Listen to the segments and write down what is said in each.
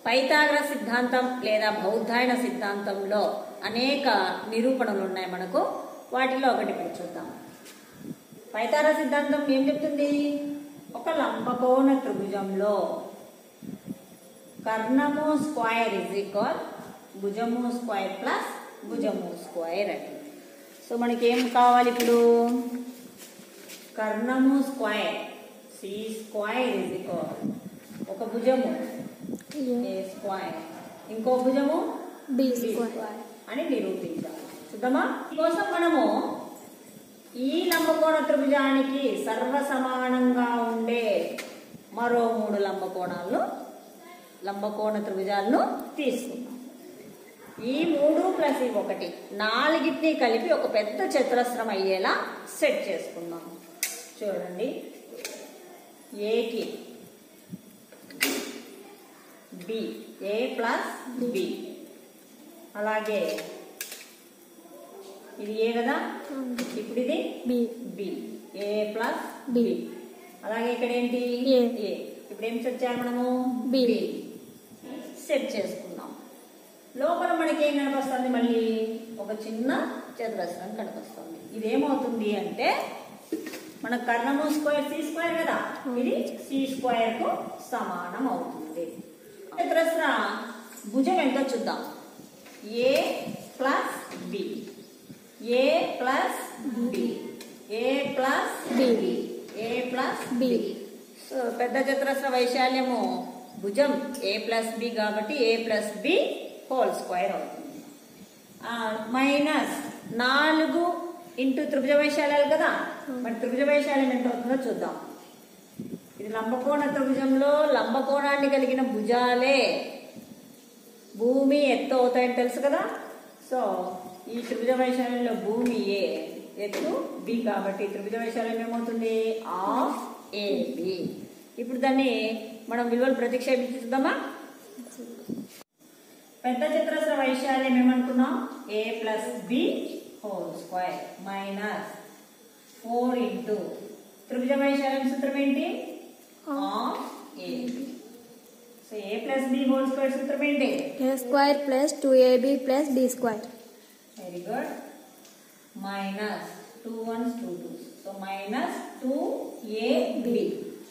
పైతాగ్ర సిద్ధాంతం లేదా బౌద్ధాయన సిద్ధాంతంలో అనేక నిరూపణలు ఉన్నాయి మనకు వాటిలో ఒకటి ఇప్పుడు చూద్దాం పైతాగ్ర సిద్ధాంతం ఏం చెప్తుంది ఒక లంబకోణ త్రిభుజంలో కర్ణము స్క్వైర్ ఇజ్ ఈక్వల్ భుజము స్క్వైర్ ప్లస్ భుజము స్క్వైర్ అని సో మనకి ఏం కావాలి ఇప్పుడు కర్ణము square C square is equal ఒక భుజము ఏ స్క్వైర్ ఇంకో భుజము బి బి స్క్వేర్ స్క్వైర్ అని నిరూపించాలి చూద్దామా కోసం మనము ఈ లంబకోణ త్రిభుజానికి సర్వ సమానంగా ఉండే మరో మూడు లంబకోణాలను లంబకోణ త్రిభుజాలను తీసుకున్నాం ఈ మూడు ప్లస్ ఈ ఒకటి నాలుగిటిని కలిపి ఒక పెద్ద చతురస్రం అయ్యేలా సెట్ చేసుకుందాం చూడండి ఏకి బి ఏ ప్లస్ బి అలాగే ఇది ఏ కదా ఇప్పుడు ఇది B B A plus B. B అలాగే ఇక్కడ ఏంటి ఏ. ఏ ఇప్పుడు ఏం సెట్ చేయాలి మనము బి. సెట్ చేసుకున్నాం లోపల మనకి ఏం కనిపిస్తుంది మళ్ళీ ఒక చిన్న చతురస్రం కనిపిస్తుంది ఇదేమవుతుంది అంటే మన కర్ణము స్క్వేర్ సి స్క్వేర్ కదా ఇది సి స్క్వేర్ కు సమానం అవుతుంది చతురస్ర భుజం ఎంతో చూద్దాం A plus B A plus B A plus B. A plus B. So పెద్ద చతురస్ర వైశాల్యము భుజం ఏ ప్లస్ బి కాబట్టి A plus B whole square అవుతుంది ఆ, మైనస్ నాలుగు ఇంటూ త్రిభుజ వైశాల్యాలు కదా మరి త్రిభుజ వైశాల్యం ఎంత అవుతుందో చూద్దాం ఇది లంబకోణ త్రిభుజంలో లంబకోణాన్ని కలిగిన భుజాలే భూమి ఎత్తు అవుతాయని తెలుసు కదా సో ఈ త్రిభుజ వైశాల్యంలో భూమి ఏ ఎత్తు బి కాబట్టి త్రిభుజ వైశాల్యం ఏమవుతుంది ఆఫ్ ఏ బి ఇప్పుడు దాన్ని మనం విలువలు ప్రతిక్షేపించి చూద్దామా పెద్ద చతురస్ర వైశాల్యం ఏమనుకున్నాం A plus B whole square minus four into త్రిభుజ వైశాల్యం సూత్రం ఏంటి half A so A plus B whole square సూత్రం ఏంటి A square plus two AB plus B square very good minus two ones two two so minus two A B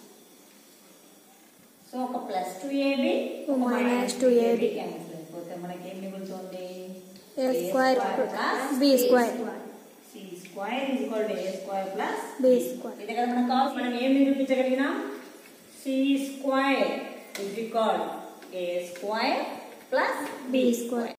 so ఒక plus two AB ఒక minus 2ab. Cancel అయిపోతే మనకి ఏం మిగులుతుంది A square plus B square. C square is equal to A square plus B square. ఇదే కదా మనకు కావాలి మనం ఏం నిరూపించగలిగినాం C square is equal A square plus B square.